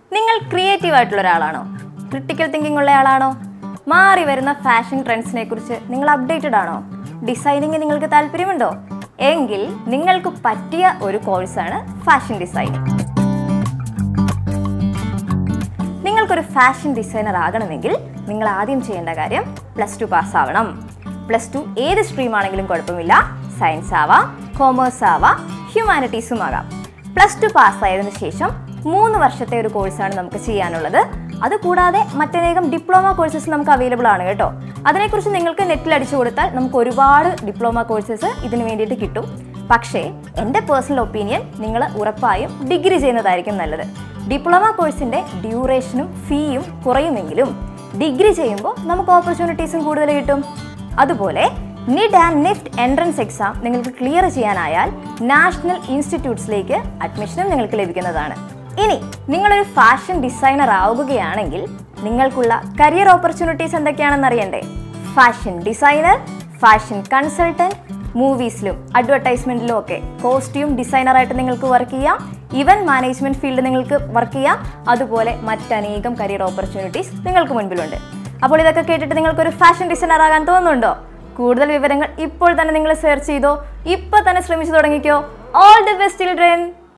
നിങ്ങൾ ക്രിയേറ്റീവ് ആയിട്ടുള്ള ഒരാളാണോ critical thinking ഉള്ള ആളാണോ മാറി വരുന്ന ഫാഷൻ ട്രെൻഡ്സിനെ കുറിച്ച് നിങ്ങൾ അപ്ഡേറ്റഡ് ആണോ ഡിസൈനിങ് നിങ്ങൾക്ക് താല്പര്യമുണ്ടോ എങ്കിൽ നിങ്ങൾക്ക് പറ്റിയ ഒരു കോഴ്സാണ് ഫാഷൻ ഡിസൈനിങ് നിങ്ങൾക്കൊരു ഫാഷൻ ഡിസൈനർ ആകണമെങ്കിൽ നിങ്ങൾ ആദ്യം ചെയ്യേണ്ട കാര്യം പ്ലസ് ടു പാസ്സാവണം പ്ലസ് ടു ഏത് സ്ട്രീം ആണെങ്കിലും കുഴപ്പമില്ല സയൻസ് ആവാം കോമേഴ്സ് ആവാം ഹ്യൂമാനിറ്റീസും ആകാം പ്ലസ് ടു പാസ്സായതിനു ശേഷം മൂന്ന് വർഷത്തെ ഒരു കോഴ്സാണ് നമുക്ക് ചെയ്യാനുള്ളത് അതുകൂടാതെ മറ്റനേകം ഡിപ്ലോമ കോഴ്സസ് നമുക്ക് അവൈലബിൾ ആണ് കേട്ടോ അതിനെക്കുറിച്ച് നിങ്ങൾക്ക് നെറ്റിൽ അടിച്ചു കൊടുത്താൽ നമുക്ക് ഒരുപാട് ഡിപ്ലോമ കോഴ്സസ് ഇതിന് വേണ്ടിയിട്ട് കിട്ടും പക്ഷേ എൻ്റെ പേഴ്സണൽ ഒപ്പീനിയൻ നിങ്ങൾ ഉറപ്പായും ഡിഗ്രി ചെയ്യുന്നതായിരിക്കും നല്ലത് ഡിപ്ലോമ കോഴ്സിൻ്റെ ഡ്യൂറേഷനും ഫീയും കുറയുമെങ്കിലും ഡിഗ്രി ചെയ്യുമ്പോൾ നമുക്ക് ഓപ്പർച്യൂണിറ്റീസും കൂടുതൽ കിട്ടും അതുപോലെ NID and NIFT entrance exam നിങ്ങൾക്ക് ക്ലിയർ ചെയ്യാനായാൽ നാഷണൽ ഇൻസ്റ്റിറ്റ്യൂട്ട്സിലേക്ക് അഡ്മിഷനും നിങ്ങൾക്ക് ലഭിക്കുന്നതാണ് ഇനി നിങ്ങളൊരു ഫാഷൻ ഡിസൈനർ ആവുകയാണെങ്കിൽ നിങ്ങൾക്കുള്ള കരിയർ ഓപ്പർച്യൂണിറ്റീസ് എന്തൊക്കെയാണെന്ന് അറിയണ്ടേ ഫാഷൻ ഡിസൈനർ ഫാഷൻ കൺസൾട്ടന്റ് മൂവീസിലും അഡ്വർടൈസ്മെന്റിലും ഒക്കെ കോസ്റ്റ്യൂം ഡിസൈനറായിട്ട് നിങ്ങൾക്ക് വർക്ക് ചെയ്യാം ഇവന്റ് മാനേജ്മെന്റ് ഫീൽഡ് നിങ്ങൾക്ക് വർക്ക് ചെയ്യാം അതുപോലെ മറ്റനേകം കരിയർ ഓപ്പർച്യൂണിറ്റീസ് നിങ്ങൾക്ക് മുൻപിലുണ്ട് അപ്പോൾ ഇതൊക്കെ കേട്ടിട്ട് നിങ്ങൾക്കൊരു ഫാഷൻ ഡിസൈനർ ആകാൻ തോന്നുന്നുണ്ടോ കൂടുതൽ വിവരങ്ങൾ ഇപ്പോൾ തന്നെ നിങ്ങൾ സെർച്ച് ചെയ്തോ ഇപ്പോൾ തന്നെ ശ്രമിച്ചു തുടങ്ങിക്കോ ഓൾ ദി ബെസ്റ്റ് ചിൽഡ്രൻ